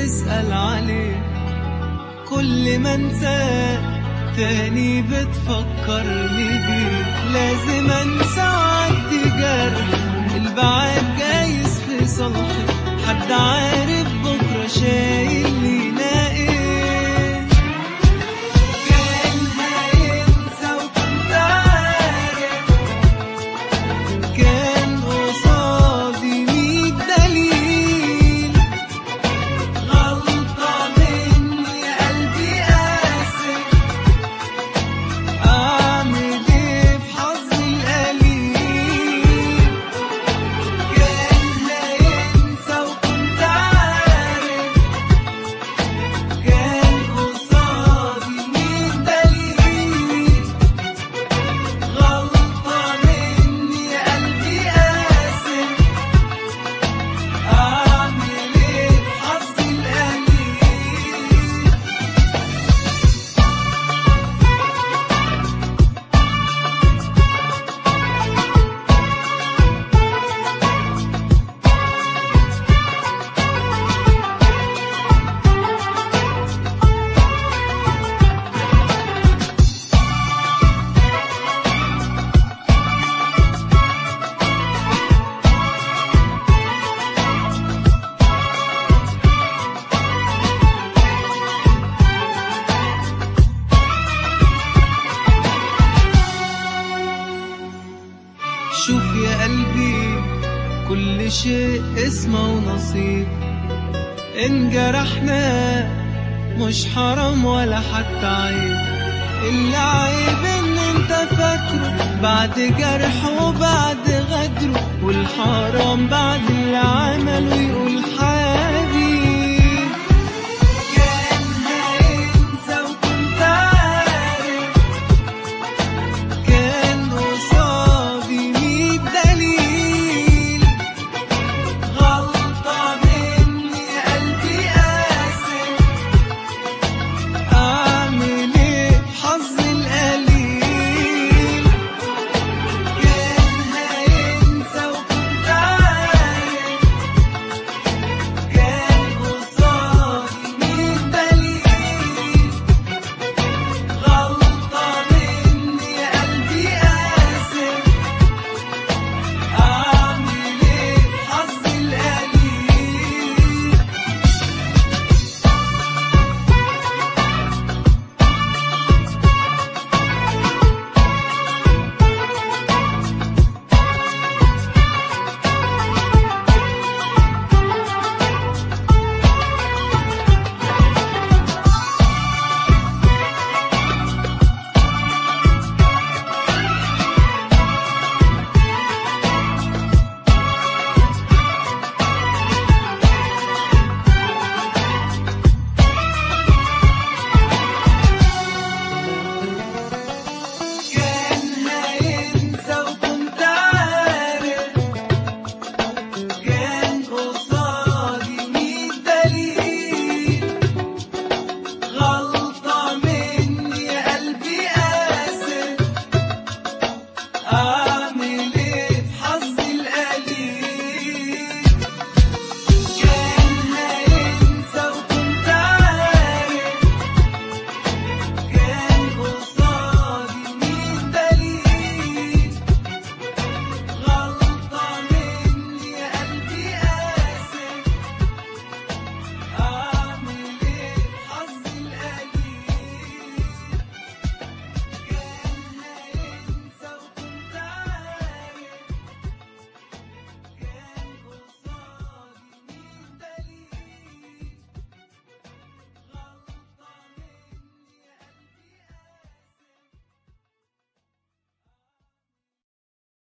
تسأل عليه كل ما انساه تاني بتفكرني بيه لازم انسى عدي جرح البعاد جايز في صالحي حد عارف بكرة شايل لينا ايه كان هينسى وكنت عارف كان قصادي ميت دليل غلطة مني يا قلبي آسف أعمل إيه في حظي القليل كان هينسى وكنت عارف كان قصادي ميت دليل غلطة مني يا قلبي آسف أعمل إيه في حظي القليل شوف يا قلبي كل شيء اسمه ونصيب إن جرحنا مش حرام ولا حتى عيب اللي عيب ان انت فاكره بعد جرح وبعد غدره والحرام بعد اللي عمله يقول حاجة